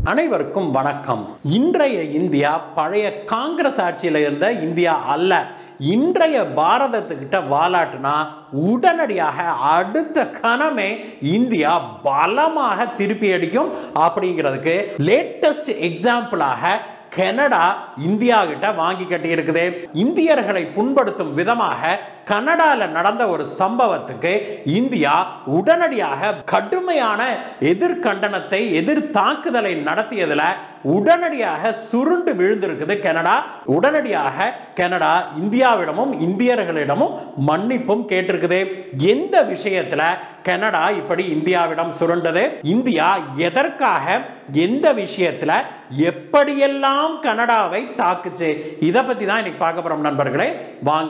அனைவருக்கும் வணக்கம் இன்றைய இந்தியா பழைய காங்கிரஸ் ஆட்சியில் இருந்த இந்தியா அல்ல இன்றைய பாரதத்துக்கிட்ட வாலாட்டுனா உடனடியாக அடுத்த கணமே இந்தியா பலமாக திருப்பி அடிக்கும் அப்படிங்கிறதுக்கு லேட்டஸ்ட் எக்ஸாம்பிளாக கனடா இந்தியா கிட்ட வாங்கி கட்டி இருக்குது இந்தியர்களை புண்படுத்தும் விதமாக கனடால நடந்த ஒரு சம்பவத்துக்கு இந்தியா உடனடியாக கடுமையான எதிர்கண்டனத்தை எதிர் தாக்குதலை நடத்தியதுல உடனடியாக சுருண்டு விழுந்திருக்குது கனடா உடனடியாக கனடா இந்தியாவிடமும் இந்தியர்களிடமும் மன்னிப்பும் கேட்டிருக்குது எந்த விஷயத்துல கனடா இப்படி இந்தியாவிடம் சுருண்டது இந்தியா எதற்காக எந்த விஷயத்துல எப்படியெல்லாம் கனடாவை தாக்குச்சு இதை பத்தி தான் இன்னைக்கு பார்க்க போறோம் நண்பர்களே வாங்க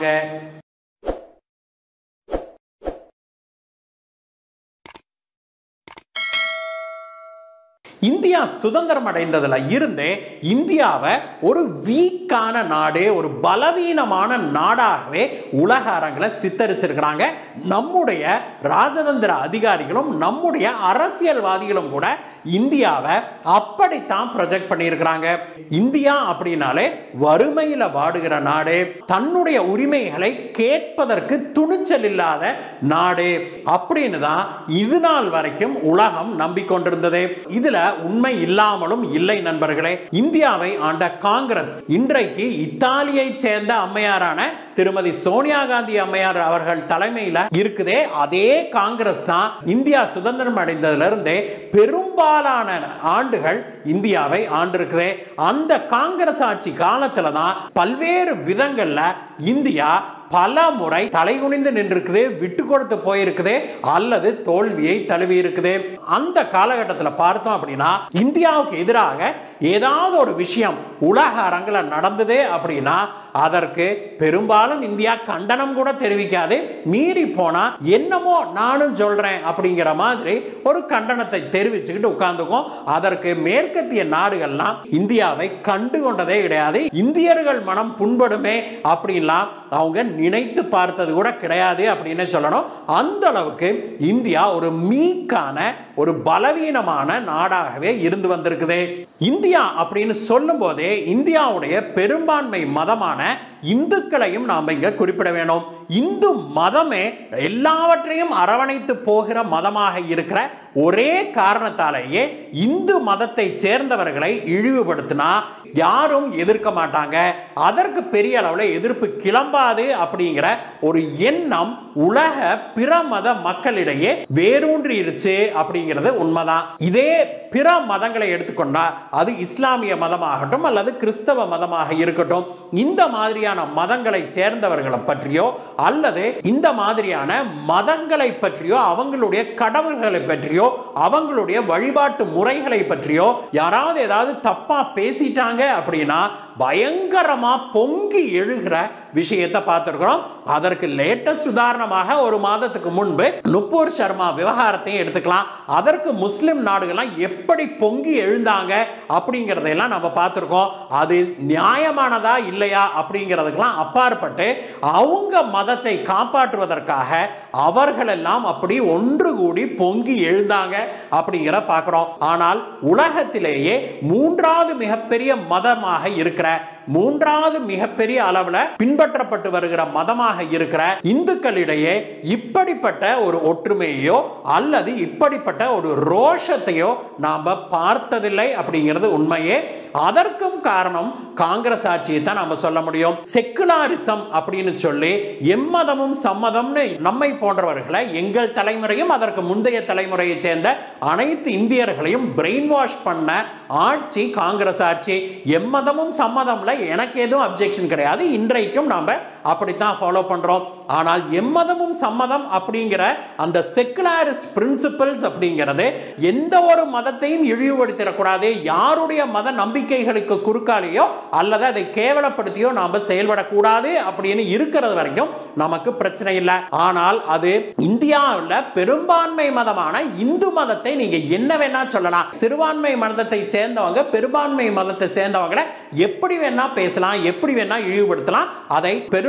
இந்தியா சுதந்திரம் அடைந்ததுல இருந்தே இந்தியாவை ஒரு வீக்கான நாடு ஒரு பலவீனமான நாடாகவே உலக அரங்கில் சித்தரிச்சிருக்கிறாங்க நம்முடைய ராஜதந்திர அதிகாரிகளும் நம்முடைய அரசியல்வாதிகளும் கூட இந்தியாவை அப்படித்தான் ப்ரொஜெக்ட் பண்ணியிருக்கிறாங்க இந்தியா அப்படின்னாலே வறுமையில் வாடுகிற நாடு தன்னுடைய உரிமைகளை கேட்பதற்கு துணிச்சல் இல்லாத நாடு அப்படின்னு தான் இது நாள் வரைக்கும் உலகம் நம்பிக்கொண்டிருந்தது இதுல உண்மை இல்லாமலும் இல்லை நண்பர்களே இந்தியாவை ஆண்ட காங்கிரஸ் இன்றைக்கு இத்தாலியை சேர்ந்த அம்மையாரான திருமதி சோனியா காந்தி அம்மையார் அவர்கள் தலைமையில் இருக்குதே அதே காங்கிரஸ் தான் இந்தியா சுதந்திரம் அடைந்ததுல இருந்தே பெரும்பாலான ஆண்டுகள் இந்தியாவை ஆண்டிருக்குது அந்த காங்கிரஸ் ஆட்சி காலத்துல தான் பல்வேறு விதங்கள்ல இந்தியா பல முறை தலைகுனிந்து நின்றுருக்குது விட்டு கொடுத்து போயிருக்குது அல்லது தோல்வியை தழுவி இருக்குது அந்த காலகட்டத்தில் பார்த்தோம் அப்படின்னா இந்தியாவுக்கு எதிராக ஏதாவது ஒரு விஷயம் உலக அரங்கில் நடந்தது அப்படின்னா அதற்கு பெரும்பாலும் இந்தியா கண்டனம் கூட தெரிவிக்காது மீறி போனா என்னமோ நானும் சொல்றேன் அப்படிங்கிற மாதிரி ஒரு கண்டனத்தை தெரிவிச்சுக்கிட்டு உட்கார்ந்துக்கும் அதற்கு மேற்கத்திய நாடுகள்லாம் இந்தியாவை கண்டு கொண்டதே கிடையாது இந்தியர்கள் மனம் புண்படுமே அப்படின்லாம் அவங்க நினைத்து பார்த்தது கூட கிடையாது அப்படின்னு சொல்லணும் அந்த அளவுக்கு இந்தியா ஒரு மீக்கான ஒரு பலவீனமான நாடாகவே இருந்து வந்திருக்குது இந்தியா அப்படின்னு சொல்லும் போதே இந்தியாவுடைய பெரும்பான்மை மதமான இந்துக்களையும் நாம் இங்க குறிப்பிட வேணும் இந்து மதமே எல்லாவற்றையும் அரவணைத்து போகிற மதமாக இருக்கிற ஒரே காரணத்தாலேயே இந்து மதத்தை சேர்ந்தவர்களை இழிவுபடுத்தினா யாரும் எதிர்க்க மாட்டாங்க அதற்கு பெரிய அளவில் எதிர்ப்பு கிளம்பாது அப்படிங்கிற ஒரு எண்ணம் உலக பிற மத மக்களிடையே வேரூன்றிருச்சு அப்படிங்கிறது உண்மைதான் இதே பிற மதங்களை எடுத்துக்கொண்டா அது இஸ்லாமிய மதமாகட்டும் அல்லது கிறிஸ்தவ மதமாக இருக்கட்டும் இந்த மாதிரியான மதங்களை சேர்ந்தவர்களை பற்றியோ அல்லது இந்த மாதிரியான மதங்களை பற்றியோ அவங்களுடைய கடவுள்களை பற்றியோ அவங்களுடைய வழிபாட்டு முறைகளை பற்றியோ யாராவது ஏதாவது தப்பா பேசிட்டாங்க அப்படின்னா பயங்கரமா பொங்கி எழுகிற விஷயத்தை பார்த்துருக்கிறோம் அதற்கு லேட்டஸ்ட் உதாரணமாக ஒரு மாதத்துக்கு முன்பு நுப்பூர் சர்மா விவகாரத்தையும் எடுத்துக்கலாம் அதற்கு முஸ்லிம் நாடுகள்லாம் எப்படி பொங்கி எழுந்தாங்க அப்படிங்கிறதையெல்லாம் நம்ம பார்த்துருக்கோம் அது நியாயமானதா இல்லையா அப்படிங்கிறதுக்கெல்லாம் அப்பாற்பட்டு அவங்க மதத்தை காப்பாற்றுவதற்காக அவர்களெல்லாம் அப்படி ஒன்று கூடி பொங்கி எழுந்தாங்க அப்படிங்கிற பார்க்குறோம் ஆனால் உலகத்திலேயே மூன்றாவது மிகப்பெரிய மதமாக இருக்கிற மூன்றாவது மிகப்பெரிய அளவில் பின்பற்றப்பட்டு வருகிற மதமாக இருக்கிற இந்துக்களிடையே இப்படிப்பட்ட ஒரு ஒற்றுமையோ அல்லது இப்படிப்பட்ட ஒரு ரோஷத்தையோ நாம் பார்த்ததில்லை அப்படிங்கிறது உண்மையே அதற்கும் காரணம் காங்கிரஸ் ஆட்சியை தான் நம்ம சொல்ல முடியும் செக்குலாரிசம் அப்படின்னு சொல்லி எம்மதமும் சம்மதம்னு நம்மை போன்றவர்களை எங்கள் தலைமுறையும் அதற்கு முந்தைய தலைமுறையை சேர்ந்த அனைத்து இந்தியர்களையும் பிரெயின் வாஷ் பண்ண ஆட்சி காங்கிரஸ் ஆட்சி எம்மதமும் சம்மதம்ல எனக்கு எதுவும் அப்ஜெக்ஷன் கிடையாது இன்றைக்கும் நாம் அப்படித்தான் ஃபாலோ பண்றோம் ஆனால் எம்மதமும் சம்மதம் அப்படிங்கிற அந்த செக்குலாரிஸ்ட் பிரின்சிபல்ஸ் அப்படிங்கிறது எந்த ஒரு மதத்தையும் இழிவுபடுத்திடக்கூடாது யாருடைய மத நம்பிக்கைகளுக்கு குறுக்காலேயோ அல்லது அதை கேவலப்படுத்தியோ நாம் செயல்படக்கூடாது அப்படின்னு இருக்கிறது வரைக்கும் நமக்கு பிரச்சனை இல்லை ஆனால் அது இந்தியாவில் பெரும்பான்மை மதமான இந்து மதத்தை நீங்க என்ன வேணா சொல்லலாம் சிறுபான்மை மதத்தை சேர்ந்தவங்க பெரும்பான்மை மதத்தை சேர்ந்தவங்களை எப்படி வேணா பேசலாம் எப்படி வேணா இழிவுபடுத்தலாம் அதை பெரும்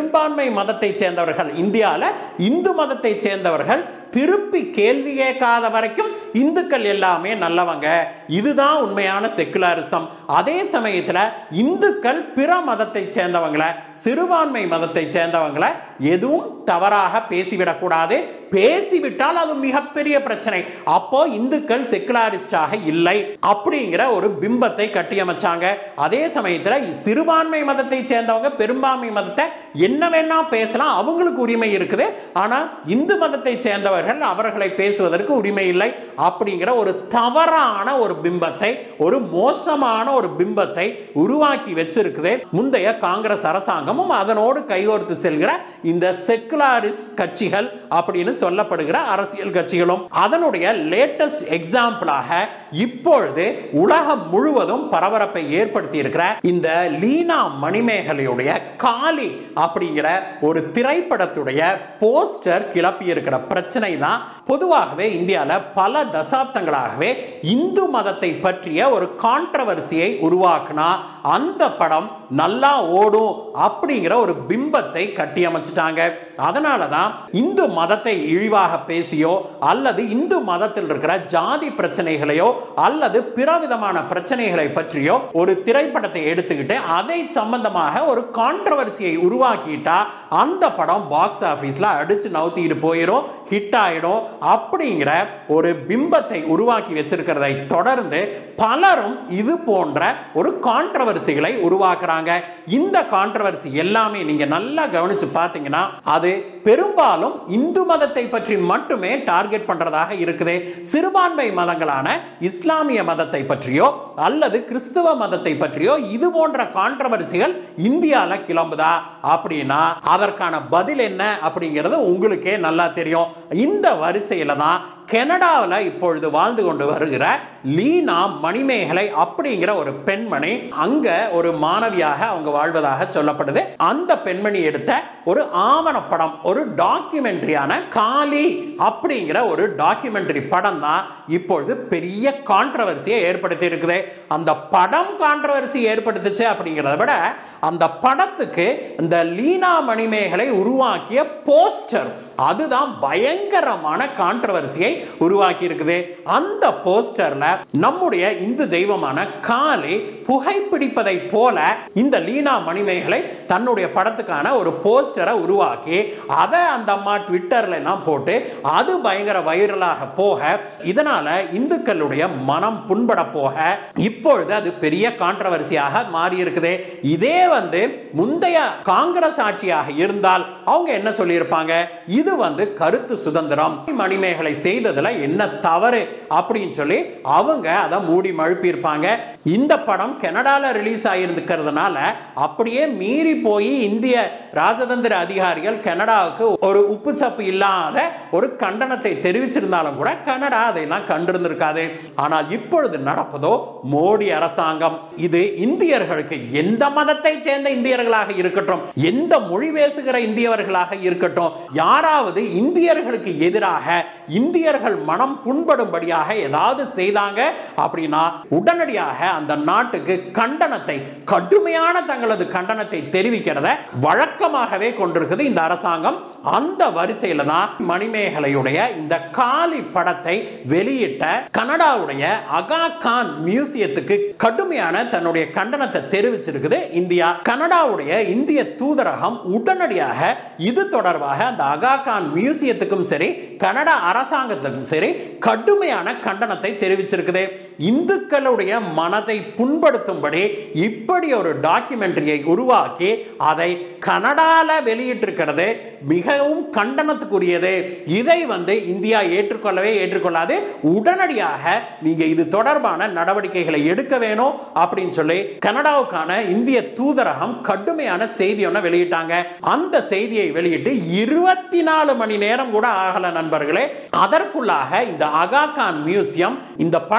பெரும்பான்மை மதத்தை சேர்ந்தவர்கள் இந்தியாவில் இந்து மதத்தை சேர்ந்தவர்கள் திருப்பி கேள்வி கேட்காத வரைக்கும் இந்துக்கள் எல்லாமே நல்லவங்க இதுதான் உண்மையான செக்குலரிசம் அதே சமயத்தில் இந்துக்கள் பிற மதத்தை சேர்ந்தவங்களை சிறுபான்மை மதத்தை சேர்ந்தவங்களை எதுவும் தவறாக பேசிவிடக்கூடாது பேசிவிட்டால் அது மிகப்பெரிய பிரச்சனை அப்போ இந்துக்கள் செக்குலாரிஸ்டாக இல்லை அப்படிங்கிற ஒரு பிம்பத்தை கட்டியமைச்சாங்க அதே சமயத்தில் சிறுபான்மை மதத்தை சேர்ந்தவங்க பெரும்பான்மை மதத்தை என்ன வேணா பேசலாம் அவங்களுக்கு உரிமை இருக்குது ஆனால் இந்து மதத்தை சேர்ந்தவர்கள் அவர்களை பேசுவதற்கு உரிமை இல்லை அப்படிங்கிற ஒரு தவறான ஒரு பிம்பத்தை ஒரு மோசமான ஒரு பிம்பத்தை உருவாக்கி வச்சிருக்குது முந்தைய காங்கிரஸ் அரசாங்கமும் அதனோடு கைகோர்த்து செல்கிற இந்த செக்குலாரிஸ்ட் கட்சிகள் அப்படின்னு சொல்லப்படுகிற அரசியல் கட்சிகளும் அதனுடைய லேட்டஸ்ட் எக்ஸாம்பிளாக இப்பொழுது உலகம் முழுவதும் பரபரப்பை ஏற்படுத்தி இருக்கிற இந்த லீனா மணிமேகலையுடைய காளி அப்படிங்கிற ஒரு திரைப்படத்துடைய போஸ்டர் கிளப்பி இருக்கிற பிரச்சனை தான் பொதுவாகவே இந்தியாவில் பல தசாப்தங்களாகவே இந்து மதத்தை பற்றிய ஒரு கான்ட்ரவர்சியை உருவாக்குனா அந்த படம் நல்லா ஓடும் அப்படிங்கிற ஒரு பிம்பத்தை கட்டி அமைச்சிட்டாங்க அதனால தான் இந்து மதத்தை இழிவாக பேசியோ அல்லது இந்து மதத்தில் இருக்கிற ஜாதி பிரச்சனைகளையோ அல்லது பிற விதமான பிரச்சனைகளை பற்றியோ ஒரு திரைப்படத்தை எடுத்துக்கிட்டு அதை சம்பந்தமாக ஒரு கான்ட்ரவர்சியை உருவாக்கிட்டா அந்த படம் பாக்ஸ் ஆஃபீஸில் அடிச்சு நவுத்திட்டு போயிடும் ஹிட் ஆயிடும் அப்படிங்கிற ஒரு பிம்பத்தை உருவாக்கி வச்சிருக்கிறதை தொடர்ந்து பலரும் இது போன்ற ஒரு கான்ட்ரவர்சிகளை உருவாக்குறாங்க இந்த கான்ட்ரவர்சி எல்லாமே நீங்க நல்லா கவனிச்சு பார்த்தீங்கன்னா அது பெரும்பாலும் இந்து மதத்தை பற்றி மட்டுமே டார்கெட் பண்றதாக இருக்குது சிறுபான்மை மதங்களான இஸ்லாமிய மதத்தை பற்றியோ அல்லது கிறிஸ்துவ மதத்தை பற்றியோ இது போன்ற கான்ட்ரவர்சிகள் இந்தியாவில் கிளம்புதா அப்படின்னா அதற்கான பதில் என்ன அப்படிங்கிறது உங்களுக்கே நல்லா தெரியும் இந்த வரிசையில தான் கனடாவில் இப்பொழுது வாழ்ந்து கொண்டு வருகிற லீனா மணிமேகலை அப்படிங்கிற ஒரு பெண்மணி அங்க ஒரு மாணவியாக அவங்க வாழ்வதாக சொல்லப்படுது அந்த பெண்மணி எடுத்த ஒரு ஆவணப்படம் ஒரு டாக்குமெண்ட்ரியான காளி அப்படிங்கிற ஒரு டாக்குமெண்ட்ரி படம் தான் இப்பொழுது பெரிய கான்ட்ரவர்சியை ஏற்படுத்தி இருக்குது அந்த படம் கான்ட்ரவர்சி ஏற்படுத்துச்சு அப்படிங்கிறத விட அந்த படத்துக்கு இந்த லீனா மணிமேகலை உருவாக்கிய போஸ்டர் அதுதான் பயங்கரமான கான்ட்ரவர்சியை உருவாக்கி இருக்குது அந்த போஸ்டர்ல நம்முடைய இந்து தெய்வமான காளி புகைப்பிடிப்பதை போல இந்த லீனா மணிமேகலை தன்னுடைய படத்துக்கான ஒரு போஸ்டரை உருவாக்கி அதை அந்த அம்மா ட்விட்டர்ல எல்லாம் போட்டு அது பயங்கர வைரலாக போக இதனால இந்துக்களுடைய மனம் புண்பட போக இப்பொழுது அது பெரிய கான்ட்ரவர்சியாக மாறி இருக்குது இதே வந்து முந்தைய காங்கிரஸ் ஆட்சியாக இருந்தால் அவங்க என்ன சொல்லியிருப்பாங்க இது வந்து கருத்து சுதந்திரம் மணிமேகலை செய்ததுல என்ன தவறு அப்படின்னு சொல்லி அவங்க அதை மூடி மழுப்பியிருப்பாங்க இந்த படம் கனடால ரிலீஸ் ஆகியிருக்கிறதுனால அப்படியே மீறி போய் இந்திய ராஜதந்திர அதிகாரிகள் கனடாவுக்கு ஒரு உப்பு சப்பு இல்லாத ஒரு கண்டனத்தை தெரிவிச்சிருந்தாலும் கூட கனடா அதையெல்லாம் கண்டிருந்திருக்காது ஆனால் இப்பொழுது நடப்பதோ மோடி அரசாங்கம் இது இந்தியர்களுக்கு எந்த மதத்தை சேர்ந்த இந்தியர்களாக இருக்கட்டும் எந்த மொழி பேசுகிற இந்தியவர்களாக இருக்கட்டும் யாராவது இந்தியர்களுக்கு எதிராக இந்தியர்கள் மனம் புண்படும்படியாக ஏதாவது செய்தாங்க அப்படின்னா உடனடியாக அந்த நாட்டுக்கு கண்டனத்தை கடுமையான தங்களது கண்டனத்தை தெரிவிக்கிறத வழக்கமாகவே கொண்டிருக்குது இந்த அரசாங்கம் அந்த வரிசையில தான் மணிமேகலையுடைய இந்த காலி படத்தை வெளியிட்ட கனடாவுடைய அகா கான் மியூசியத்துக்கு கடுமையான தன்னுடைய கண்டனத்தை தெரிவிச்சிருக்குது இந்தியா கனடாவுடைய இந்திய தூதரகம் உடனடியாக இது தொடர்பாக அந்த அகா கான் மியூசியத்துக்கும் சரி கனடா அரசாங்கத்துக்கும் சரி கடுமையான கண்டனத்தை தெரிவிச்சிருக்குது இந்துக்களுடைய மனதை புண்படுத்தும்படி இப்படி ஒரு டாக்குமெண்ட்ரியை உருவாக்கி அதை கனடால வெளியிட்டிருக்கிறது மிகவும் கண்டனத்துக்குரியது இதை வந்து இந்தியா ஏற்றுக்கொள்ளவே ஏற்றுக்கொள்ளாது உடனடியாக நீங்க இது தொடர்பான நடவடிக்கைகளை எடுக்க வேணும் அப்படின்னு சொல்லி கனடாவுக்கான இந்திய தூதரகம் கடுமையான செய்தி ஒன்று வெளியிட்டாங்க அந்த செய்தியை வெளியிட்டு இருபத்தி நாலு மணி நேரம் கூட ஆகல நண்பர்களே அதற்குள்ளாக இந்த அகா கான் மியூசியம் இந்த படத்தை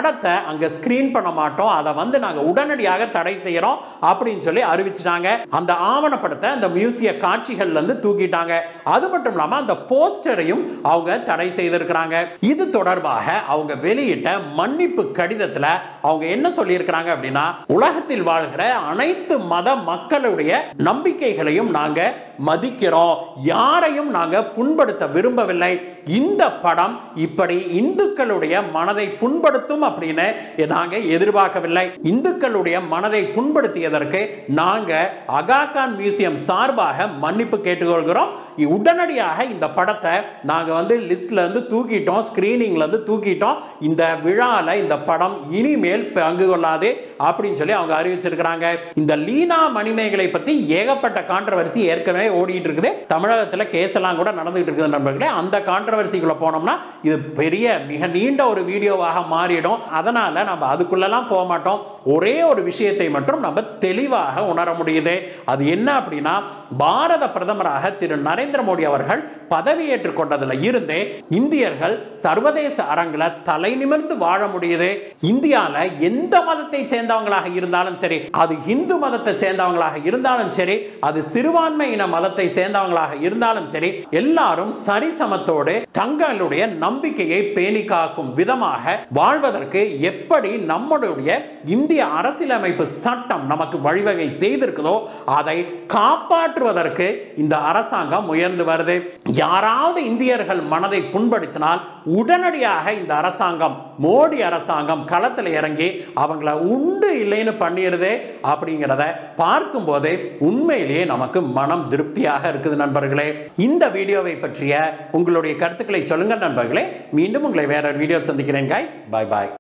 அங்க ஸ்கிரீன் பண்ண மாட்டோம் அதை வந்து நாங்க உடனடியாக தடை செய்யறோம் அப்படின்னு சொல்லி அறிவிச்சிட்டாங்க அந்த ஆவணப்படத்தை அந்த மியூசிய காட்சிகள்ல இருந்து தூக்கிட்டாங்க அது மட்டும் இல்லாம அந்த போஸ்டரையும் அவங்க தடை செய்திருக்கிறாங்க இது தொடர்பாக அவங்க வெளியிட்ட மன்னிப்பு கடிதத்துல அவங்க என்ன சொல்லியிருக்கிறாங்க அப்படின்னா உலகத்தில் வாழ்கிற அனைத்து மத மக்களுடைய நம்பிக்கைகளையும் நாங்க மதிக்கிறோம் யாரையும் நாங்க புண்படுத்த விரும்பவில்லை இந்த படம் இப்படி இந்துக்களுடைய மனதை புண்படுத்தும் அப்படின்னு நாங்க எதிர்பார்க்கவில்லை இந்துக்களுடைய மனதை புண்படுத்தியதற்கு நாங்க அகாகான் மியூசியம் சார்பாக மன்னிப்பு கேட்டுக்கொள்கிறோம் உடனடியாக இந்த படத்தை நாங்க வந்து லிஸ்ட்ல இருந்து தூக்கிட்டோம் ஸ்கிரீனிங்ல இருந்து தூக்கிட்டோம் இந்த விழால இந்த படம் இனிமேல் பங்கு கொள்ளாது அப்படின்னு சொல்லி அவங்க அறிவிச்சிருக்கிறாங்க இந்த லீனா மணிமேகலை பத்தி ஏகப்பட்ட கான்ட்ரவர்சி ஏற்கனவே ஓடிட்டு இருக்குது தமிழகத்துல கேஸ் எல்லாம் கூட நடந்துகிட்டு இருக்குது நண்பர்களே அந்த கான்ட்ரவர்சிக்குள்ள போனோம்னா இது பெரிய மிக நீண்ட ஒரு வீடியோவாக மாறிடும் அதனால நம்ம அதுக்குள்ளெல்லாம் போக மாட்டோம் ஒரே ஒரு விஷயத்தை மட்டும் நம்ம தெளிவாக உணர முடியுது அது என்ன அப்படின்னா பாரத பிரதமராக திரு நரேந்திர மோடி அவர்கள் பதவியேற்றுக் கொண்டதுல இருந்தே இந்தியர்கள் சர்வதேச அரங்கில் தலை நிமிர்ந்து வாழ முடியுது இந்தியால எந்த மதத்தை சேர்ந்தவங்களாக இருந்தாலும் சரி அது இந்து மதத்தை சேர்ந்தவங்களாக இருந்தாலும் சரி அது சிறுபான்மை இன மதத்தை சேர்ந்தவங்களாக இருந்தாலும் சரி எல்லாரும் சரிசமத்தோடு தங்களுடைய நம்பிக்கையை பேணி காக்கும் விதமாக வாழ்வதற்கு எப்படி நம்முடைய இந்திய அரசியலமைப்பு சட்டம் நமக்கு வழிவகை செய்திருக்குதோ அதை காப்பாற்றுவதற்கு இந்த அரசாங்கம் முயன்று வருது யாராவது இந்தியர்கள் மனதை புண்படுத்தினால் உடனடியாக இந்த அரசாங்கம் மோடி அரசாங்கம் களத்தில் இறங்கி அவங்கள உண்டு இல்லைன்னு பண்ணிடுது அப்படிங்கிறத பார்க்கும்போது உண்மையிலேயே நமக்கு மனம் திருப்தியாக இருக்குது நண்பர்களே இந்த வீடியோவை பற்றிய உங்களுடைய கருத்துக்களை சொல்லுங்க நண்பர்களே மீண்டும் உங்களை வேற வீடியோ சந்திக்கிறேன் கைஸ் பாய் பாய்